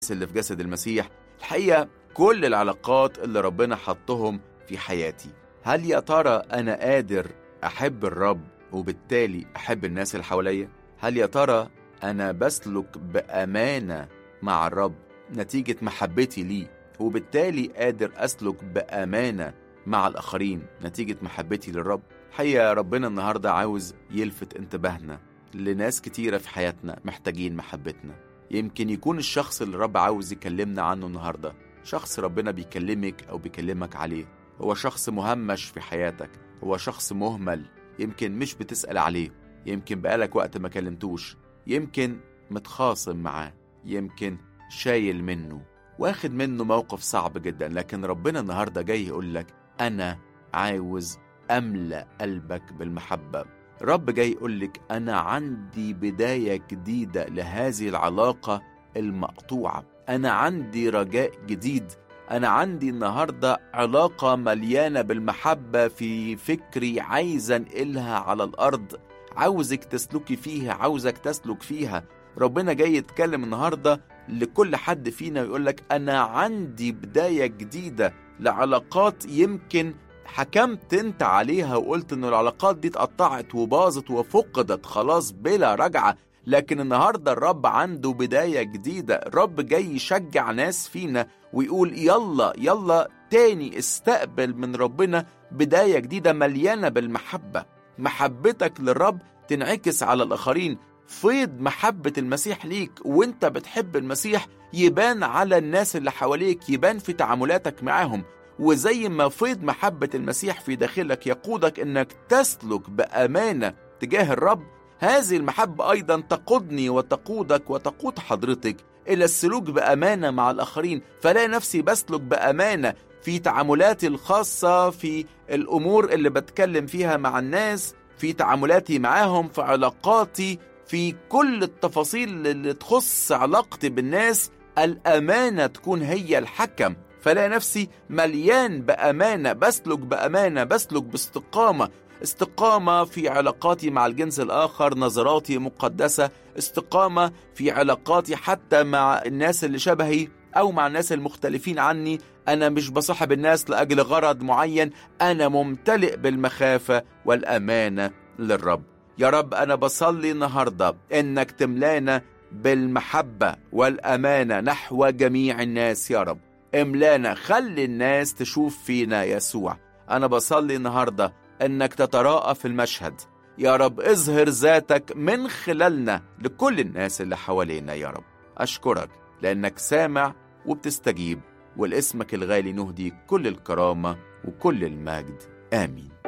اللي في جسد المسيح الحقيقة كل العلاقات اللي ربنا حطهم في حياتي هل يا ترى أنا قادر أحب الرب وبالتالي أحب الناس اللي حواليا هل يا ترى أنا بسلك بأمانة مع الرب نتيجة محبتي ليه وبالتالي قادر أسلك بأمانة مع الآخرين نتيجة محبتي للرب حقيقة ربنا النهاردة عاوز يلفت انتباهنا لناس كتيرة في حياتنا محتاجين محبتنا يمكن يكون الشخص اللي الرب عاوز يكلمنا عنه النهاردة شخص ربنا بيكلمك أو بيكلمك عليه هو شخص مهمش في حياتك هو شخص مهمل يمكن مش بتسأل عليه يمكن بقالك وقت ما كلمتوش يمكن متخاصم معاه يمكن شايل منه واخد منه موقف صعب جدا لكن ربنا النهاردة جاي يقول لك أنا عاوز أملأ قلبك بالمحبة رب جاي يقول لك أنا عندي بداية جديدة لهذه العلاقة المقطوعة أنا عندي رجاء جديد أنا عندي النهاردة علاقة مليانة بالمحبة في فكري عايز أنقلها على الأرض عاوزك تسلكي فيها عاوزك تسلك فيها ربنا جاي يتكلم النهاردة لكل حد فينا ويقول لك أنا عندي بداية جديدة لعلاقات يمكن حكمت انت عليها وقلت ان العلاقات دي اتقطعت وباظت وفقدت خلاص بلا رجعة لكن النهاردة الرب عنده بداية جديدة الرب جاي يشجع ناس فينا ويقول يلا يلا تاني استقبل من ربنا بداية جديدة مليانة بالمحبة محبتك للرب تنعكس على الآخرين فيض محبة المسيح ليك وانت بتحب المسيح يبان على الناس اللي حواليك يبان في تعاملاتك معاهم وزي ما فيض محبة المسيح في داخلك يقودك انك تسلك بأمانة تجاه الرب هذه المحبة أيضا تقودني وتقودك وتقود حضرتك إلى السلوك بأمانة مع الآخرين فلا نفسي بسلك بأمانة في تعاملاتي الخاصة في الأمور اللي بتكلم فيها مع الناس في تعاملاتي معاهم في علاقاتي في كل التفاصيل اللي تخص علاقتي بالناس الأمانة تكون هي الحكم فلا نفسي مليان بأمانة بسلك بأمانة بسلك باستقامة استقامة في علاقاتي مع الجنس الآخر نظراتي مقدسة استقامة في علاقاتي حتى مع الناس اللي شبهي أو مع الناس المختلفين عني أنا مش بصاحب الناس لأجل غرض معين أنا ممتلئ بالمخافة والأمانة للرب يا رب أنا بصلي النهاردة إنك تملانا بالمحبة والأمانة نحو جميع الناس يا رب املانا خلي الناس تشوف فينا يسوع أنا بصلي النهاردة إنك تتراءى في المشهد يا رب اظهر ذاتك من خلالنا لكل الناس اللي حوالينا يا رب أشكرك لأنك سامع وبتستجيب ولاسمك الغالي نهدي كل الكرامة وكل المجد آمين